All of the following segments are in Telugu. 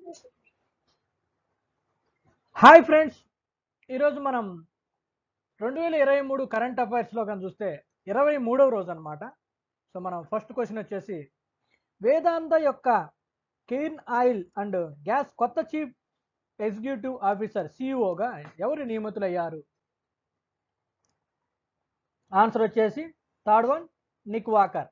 హాయ్ ఫ్రెండ్స్ ఈరోజు మనం రెండు వేల ఇరవై మూడు కరెంట్ అఫైర్స్లో కానీ చూస్తే ఇరవై మూడవ రోజు అనమాట సో మనం ఫస్ట్ క్వశ్చన్ వచ్చేసి వేదాంత యొక్క కెయిన్ ఆయిల్ అండ్ గ్యాస్ కొత్త చీఫ్ ఎగ్జిక్యూటివ్ ఆఫీసర్ సిఇఓగా ఎవరు నియమితులయ్యారు ఆన్సర్ వచ్చేసి third one Nick Walker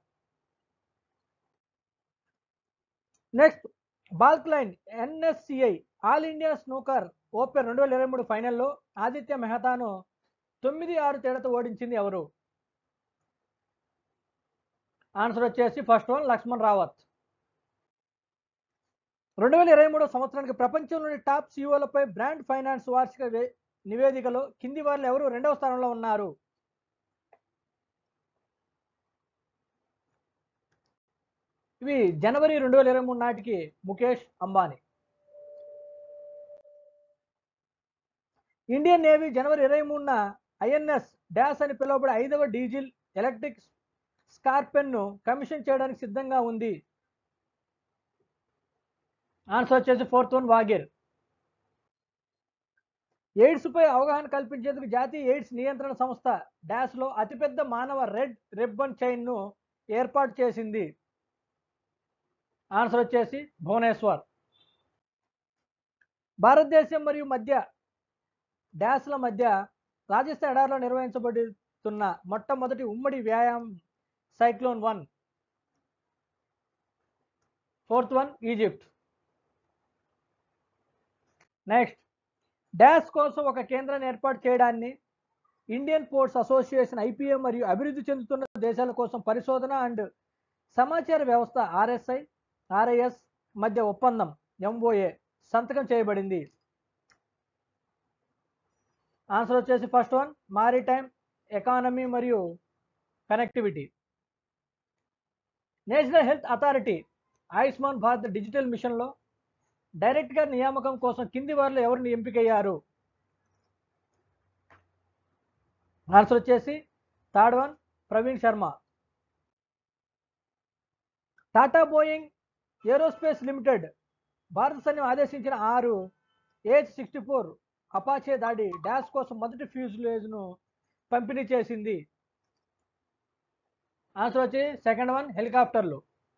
next balkline NSCI All India Snooker Open రెండు వేల ఇరవై మూడు ఫైనల్లో ఆదిత్య మెహతాను తొమ్మిది ఆరు తేడాతో ఓడించింది ఎవరు ఆన్సర్ వచ్చేసి ఫస్ట్ వన్ లక్ష్మణ్ రావత్ రెండు వేల ఇరవై మూడో సంవత్సరానికి ప్రపంచంలోని టాప్ సీఓలపై బ్రాండ్ ఫైనాన్స్ వార్షిక వే- నివేదికలో కింది వారిలో ఎవరు రెండవ స్థానంలో ఉన్నారు ఇవి జనవరి రెండు వేల ఇరవై మూడు నాటికి ముఖేష్ అంబానీ ఇండియన్ నేవీ జనవరి ఇరవై మూడున ఐఎన్ఎస్ డాష్ అని పిలువబడే ఐదవ డీజిల్ ఎలక్ట్రిక్ స్కార్పెన్ను కమిషన్ చేయడానికి సిద్ధంగా ఉంది ఆన్సర్ వచ్చేసి ఫోర్త్ వన్ వాగేర్ ఎయిడ్స్ పై అవగాహన కల్పించేందుకు జాతీయ ఎయిడ్స్ నియంత్రణ సంస్థ డాష్ లో అతిపెద్ద మానవ రెడ్ రిబ్బన్ చైన్ ను ఏర్పాటు చేసింది ఆన్సర్ వచ్చేసి భువనేశ్వర్ భారతదేశం మరియు మధ్య డాష్ల మధ్య రాజస్థాన్ ఎడారిలో నిర్వహించబడుతున్న మొట్టమొదటి ఉమ్మడి వ్యాయామం cyclone one fourth one Egypt next dash కోసం ఒక కేంద్రాన్ని ఏర్పాటు చేయడాన్ని ఇండియన్ పోర్ట్స్ అసోసియేషన్ ఐపీఎం మరియు అభివృద్ధి చెందుతున్న దేశాల కోసం పరిశోధన అండ్ సమాచార వ్యవస్థ ఆర్ఎస్ఐ ఆర్ఐఎస్ మధ్య ఒప్పందం ఎంఓఏ సంతకం చేయబడింది ఆన్సర్ వచ్చేసి ఫస్ట్ వన్ మారిటైమ్ ఎకానమీ మరియు connectivity national health authority Ayushman Bharat digital మిషన్లో డైరెక్ట్గా నియామకం కోసం కింది వారిలో ఎవరిని ఎంపికయ్యారు ఆన్సర్ వచ్చేసి third one Praveen Sharma Tata Boeing aerospace limited భారత సైన్యం ఆదేశించిన ఆరు ఏజ్ సిక్స్టీ ఫోర్ అపాచే దాడి డాష్ కోసం మొదటి ఫ్యూజ్లేజ్ను పంపిణీ చేసింది ఆన్సర్ వచ్చి సెకండ్ వన్ హెలికాప్టర్లు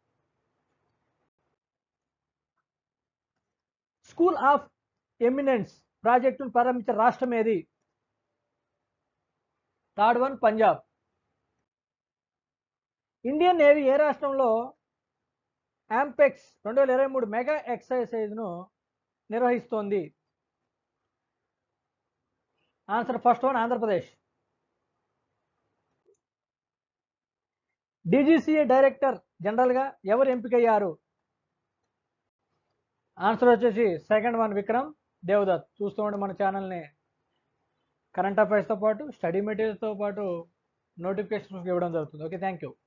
స్కూల్ ఆఫ్ ఎమినెన్స్ ప్రాజెక్టును ప్రారంభించిన రాష్ట్రం ఏది third one Punjab Indian Navy ఏ రాష్ట్రంలో యాంపెక్స్ రెండు వేల ఇరవై మూడు మెగా ఎక్సర్సైజ్ను నిర్వహిస్తోంది answer first one Andhra Pradesh DGCA director జనరల్గా ఎవరు ఎంపికయ్యారు ఆన్సర్ వచ్చేసి సెకండ్ వన్ విక్రమ్ దేవదత్ చూస్తూ ఉంటే మన ఛానల్ని కరెంట్ అఫైర్స్తో పాటు స్టడీ మెటీరియల్స్తో పాటు నోటిఫికేషన్స్ ఇవ్వడం జరుగుతుంది ఓకే థ్యాంక్ యూ